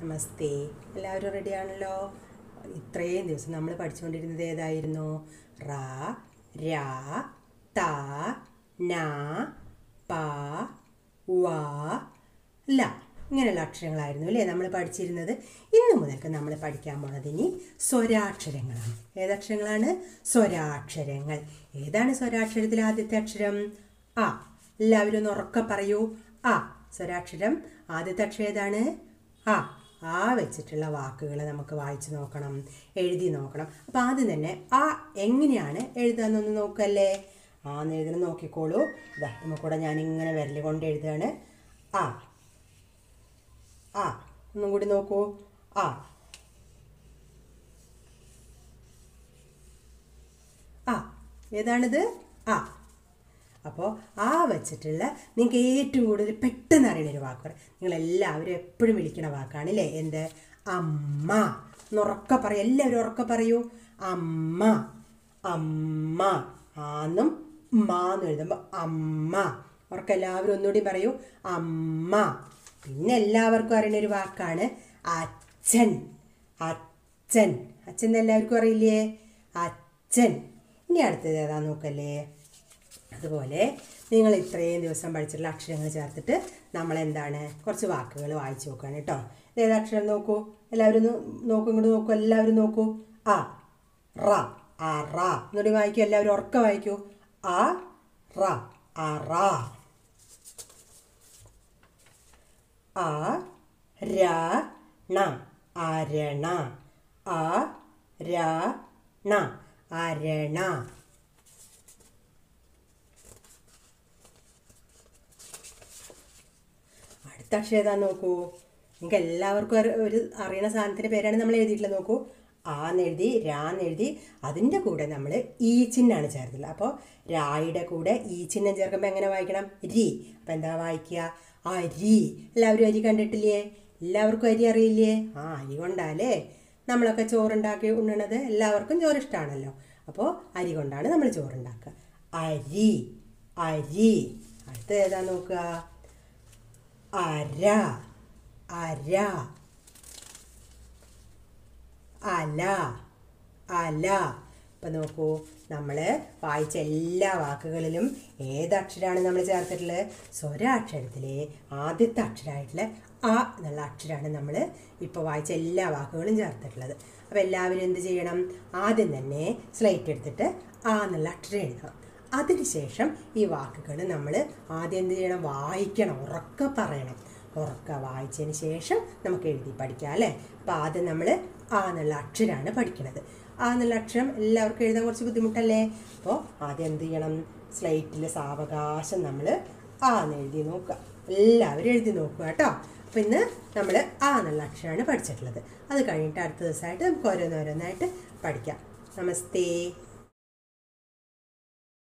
നമസ്തേ എല്ലാവരും റെഡിയാണല്ലോ ഇത്രയും ദിവസം നമ്മൾ പഠിച്ചുകൊണ്ടിരുന്നത് ഏതായിരുന്നു റ രാ ത ന പ വ ല ഇങ്ങനെയുള്ള അക്ഷരങ്ങളായിരുന്നു അല്ലേ നമ്മൾ പഠിച്ചിരുന്നത് ഇന്ന് മുതൽക്ക് നമ്മൾ പഠിക്കാൻ പോണത് ഇനി സ്വരാക്ഷരങ്ങളാണ് ഏതക്ഷരങ്ങളാണ് സ്വരാക്ഷരങ്ങൾ ഏതാണ് സ്വരാക്ഷരത്തിൽ ആദ്യത്തെ അക്ഷരം അ എല്ലാവരും ഒന്ന് ഉറക്കെ പറയൂ അ സ്വരാക്ഷരം ആദ്യത്തെ അക്ഷരം ഏതാണ് ആ ആ വെച്ചിട്ടുള്ള വാക്കുകൾ നമുക്ക് വായിച്ചു നോക്കണം എഴുതി നോക്കണം അപ്പം ആദ്യം തന്നെ ആ എങ്ങനെയാണ് എഴുതാന്നൊന്ന് നോക്കല്ലേ ആ എഴുതണം നോക്കിക്കോളൂ ഇതാ നമുക്കൂടെ ഞാൻ ഇങ്ങനെ വിരൽ കൊണ്ട് എഴുതുകയാണ് ആ ആ ഒന്നും കൂടി നോക്കൂ ആ ആ ഏതാണിത് ആ അപ്പോൾ ആ വെച്ചിട്ടുള്ള നിങ്ങൾക്ക് ഏറ്റവും കൂടുതൽ പെട്ടെന്ന് അറിയുന്ന ഒരു വാക്ക് പറയാം നിങ്ങളെല്ലാവരും എപ്പോഴും വിളിക്കണ വാക്കാണ് അല്ലേ എന്ത് അമ്മ എന്ന് ഉറക്കെ പറയും എല്ലാവരും ഉറക്കെ പറയൂ അമ്മ അമ്മ ആന്നും മാന്ന് എഴുതുമ്പോൾ അമ്മ ഉറക്കെ എല്ലാവരും ഒന്നുകൂടി പറയൂ അമ്മ പിന്നെ എല്ലാവർക്കും അറിയുന്ന ഒരു വാക്കാണ് അച്ഛൻ അച്ഛൻ അച്ഛൻ എന്ന് എല്ലാവർക്കും അറിയില്ലേ അച്ഛൻ ഇനി അടുത്തത് ഏതാ നോക്കല്ലേ അതുപോലെ നിങ്ങൾ ഇത്രയും ദിവസം പഠിച്ചിട്ടുള്ള അക്ഷരങ്ങൾ ചേർത്തിട്ട് നമ്മൾ എന്താണ് കുറച്ച് വാക്കുകൾ വായിച്ചു നോക്കുകയാണ് കേട്ടോ ഏത് അക്ഷരം നോക്കൂ എല്ലാവരും ഒന്ന് നോക്കൂ ഇങ്ങോട്ട് നോക്കൂ എല്ലാവരും നോക്കൂ ആ റ ആ റ ഇങ്ങോട്ട് വായിക്കൂ എല്ലാവരും ഉറക്ക വായിക്കൂ ആ റ ആ റ ആ ര ണ അരണ ആ ര ണ അരണ അടുത്ത അക്ഷരം ഏതാ നോക്കൂ നിങ്ങൾക്ക് എല്ലാവർക്കും ഒരു- ഒരു അറിയണ സാധനത്തിൻ്റെ പേരാണ് നമ്മൾ എഴുതിയിട്ടുള്ളത് നോക്കൂ ആന്ന് എഴുതി രാന്ന് എഴുതി അതിൻ്റെ കൂടെ നമ്മൾ ഈ ചിഹ്നമാണ് ചേർത്തില്ല അപ്പോൾ രായുടെ കൂടെ ഈ ചിഹ്നം ചേർക്കുമ്പോൾ എങ്ങനെ വായിക്കണം രി അപ്പോൾ എന്താ വായിക്കുക അരി എല്ലാവരും അരി കണ്ടിട്ടില്ലേ എല്ലാവർക്കും അരി അറിയില്ലേ ആ അരി കൊണ്ടാലേ നമ്മളൊക്കെ ചോറുണ്ടാക്കി ഉണ്ണണത് എല്ലാവർക്കും ചോറ് ഇഷ്ടമാണല്ലോ അപ്പോൾ അരി കൊണ്ടാണ് നമ്മൾ ചോറുണ്ടാക്കുക അരി അരി അടുത്തത് ഏതാ നോക്കുക അര അര അല അല ഇപ്പം നോക്കൂ നമ്മൾ വായിച്ച എല്ലാ വാക്കുകളിലും ഏതക്ഷരമാണ് നമ്മൾ ചേർത്തിട്ടുള്ളത് സ്വരാക്ഷരത്തിലെ ആദ്യത്തെ അക്ഷരമായിട്ടുള്ള അ എന്നുള്ള അക്ഷരമാണ് നമ്മൾ ഇപ്പോൾ വായിച്ച എല്ലാ വാക്കുകളും ചേർത്തിട്ടുള്ളത് അപ്പോൾ എല്ലാവരും എന്ത് ചെയ്യണം ആദ്യം തന്നെ സ്ലൈറ്റ് എടുത്തിട്ട് ആ എന്നുള്ള അക്ഷരം എഴുതണം അതിനുശേഷം ഈ വാക്കുകൾ നമ്മൾ ആദ്യം എന്ത് ചെയ്യണം വായിക്കണം ഉറക്കെ പറയണം ഉറക്കെ വായിച്ചതിന് ശേഷം നമുക്ക് എഴുതി പഠിക്കാം അല്ലേ അപ്പോൾ ആദ്യം നമ്മൾ ആ എന്നുള്ള അക്ഷരമാണ് പഠിക്കുന്നത് ആ എന്നുള്ള അക്ഷരം എല്ലാവർക്കും എഴുതാൻ കുറച്ച് ബുദ്ധിമുട്ടല്ലേ അപ്പോൾ ആദ്യം എന്ത് ചെയ്യണം സ്ലൈറ്റിൽ സാവകാശം നമ്മൾ ആ എന്ന് എഴുതി നോക്കുക എല്ലാവരും എഴുതി നോക്കുക കേട്ടോ അപ്പോൾ ഇന്ന് നമ്മൾ ആ എന്നുള്ള അക്ഷരമാണ് പഠിച്ചിട്ടുള്ളത് അത് കഴിഞ്ഞിട്ട് അടുത്ത ദിവസമായിട്ട് നമുക്ക് ഓരോന്നോരോന്നായിട്ട് പഠിക്കാം നമസ്തേ